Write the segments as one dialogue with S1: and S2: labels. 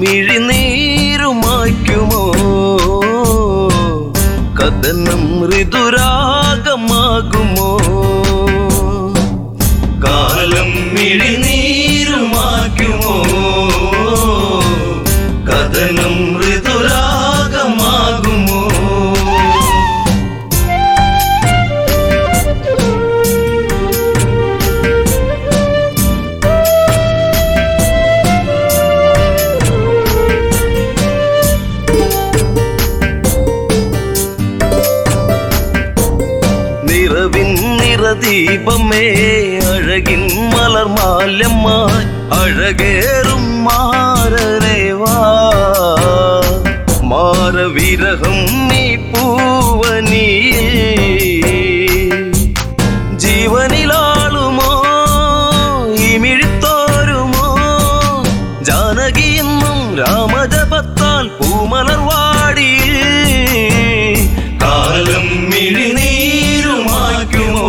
S1: മിഴിനീരുമായ്ക്കുമോ കഥനം ഋതുരാഗമാകുമോ കാലം മിഴിനീരുമായ്ക്കുമോ കഥനം ഋതുരാഗമാകുമോ നിറവിൻ നിറദീപമേ അഴകിൻ മലർമാല്യമായി അഴകേറും മാരരേവാ മാരവിരഹം നീ പൂവനീ ജീവനിലാളുമോ ഇമിഴിത്തോരുമോ ജാനകി എന്നും രാമജപത്താൽ പൂമലർവാടി കാലം മിഴിനീരുമായ്ക്കുമോ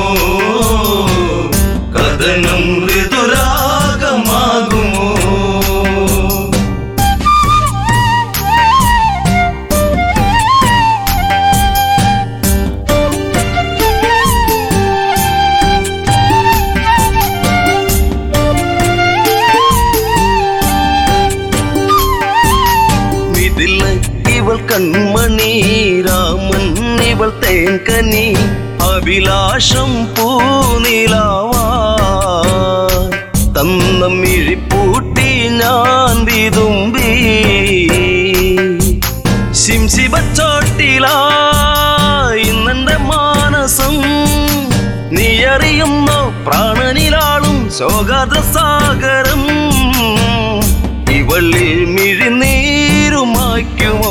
S1: കഥനം ഋതുരാഗമാകുമോ ഇതിൽ ഇവൾ കൺമണി രാമൻ ഇവൾ തേൻകനി അഭിലാഷം പൂനിലാവാ തന്ന മിഴിപ്പൂട്ടി ഞാൻ വിതുമ്പി ശിംശിബച്ചോട്ടിലായി ഇന്നെന്റെ മാനസം നീ അറിയുന്നോ പ്രാണനിലാളും ശോകാദ്രസാഗരം ഇവളിൽ മിഴിനീരുമായ്ക്കുമോ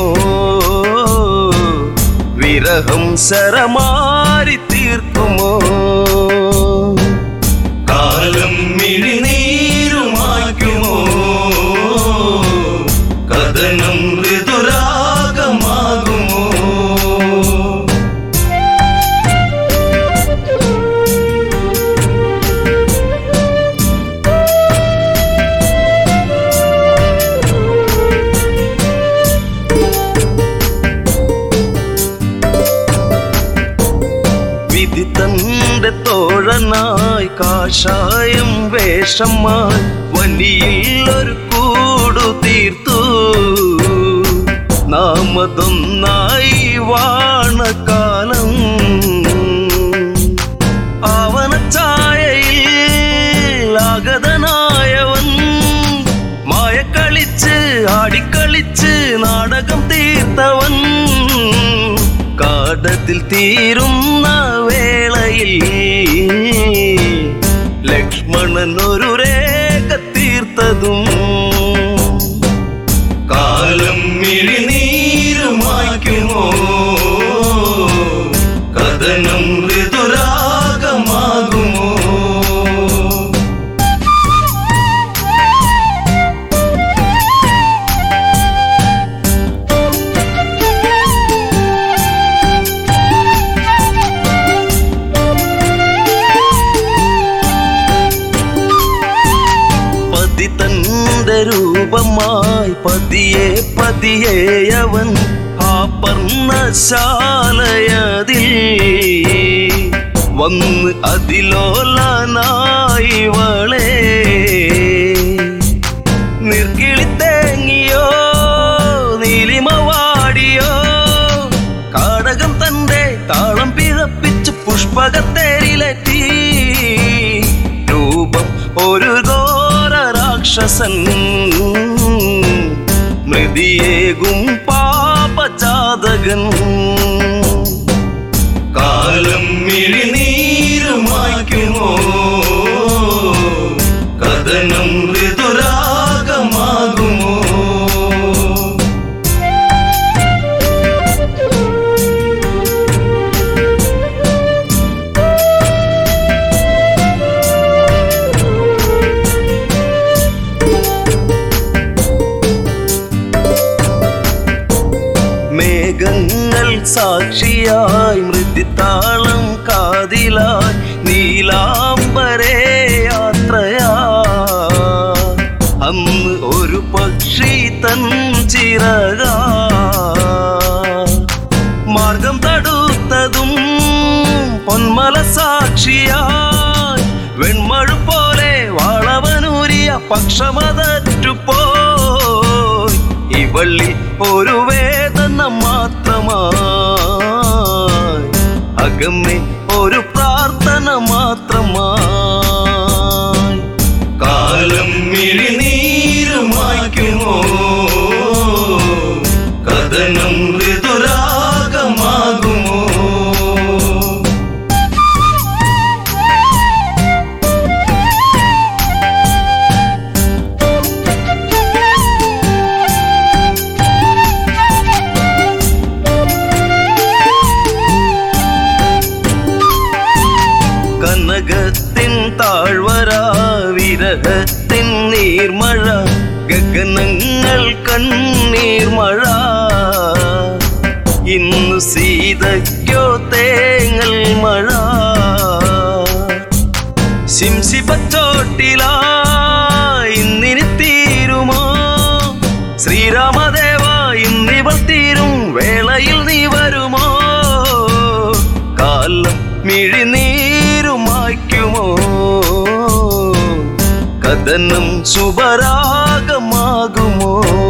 S1: വിരഹം ശരമാരി തീർക്കുമോ കാലം മിഴിനീരുമായ്ക്കുമോ കഥനം ഋതുരാഗമാകുമോ വിധി തന്റെ തോഴനായി കാഷായം വേഷമായി വലിയിൽ ഒരു കൂടു തീർത്തു നാമതൊന്നായി വാണകാലം ആവനച്ചായയിൽ ആഗതനായവൻ മായക്കളിച്ച് ആടിക്കളിച്ച് നാടകം തീർത്തവൻ കാടത്തിൽ തീരുന്ന വേളയിൽ ലക്ഷ്മണൻ ഒരു രേഖ തീർത്തതും കാലം മിഴിനീരുമായ്ക്കുമോ കഥനം ഋതുരാഗമാകുമോ പതി തന്റെ രൂപമായി പതിയെ പതിയെ അവൻ ആ പർണശാലയതിൽ വന്ന് അതിലോലനായി വളേ നിർക്കിളിത്തേങ്ങിയോ നീലിമവാടിയോ കാടകം തന്റെ താളം പിഴപ്പിച്ച് പുഷ്പകത്തേരിലെത്തി രൂപം ഒരു ഘോര രാക്ഷസൻ മൃതിയേകും പാപജാതകൻ കാലം മിഴിനീരുമായ്ക്കുമോ കഥനം ഋതുരാഗമാകുമോ മേഘങ്ങൾ സാക്ഷിയായി മൃദിത്താളം കാതിലായി നീലാംബരേ യാത്രയാ പക്ഷി തൻ ചിറക മാർഗം തടുത്തതും പൊന്മല സാക്ഷിയായി വെൺമഴു പോലെ വളവനൂരിയ പക്ഷമതറ്റുപോയി ഇവള്ളി ഒരു വേദന മാത്രമായി അകമ്മേ ഒരു പ്രാർത്ഥന മാത്രമായി കാലം മിഴിനീരുമായ്ക്കുമോ കഥനം ഋതുരാഗമാകുമോ കനകത്തിൻ താഴ്വര വിരഹത്തിൻ നീർമഴ ഗഗനങ്ങൾ കണ്ണീർമഴ ഇന്ന് സീതയ്ക്കോ തേങ്ങൽ മഴ ശിംശിപ്പച്ചോട്ടില ഇന്നിനി തീരുമോ ശ്രീരാമദേവ ഇന്നിവൾ തീരും വേളയിൽ നീ വരുമോ കാലം മിഴിനീരുമായ്ക്കുമോ കഥനം ശുഭരാഗമാകുമോ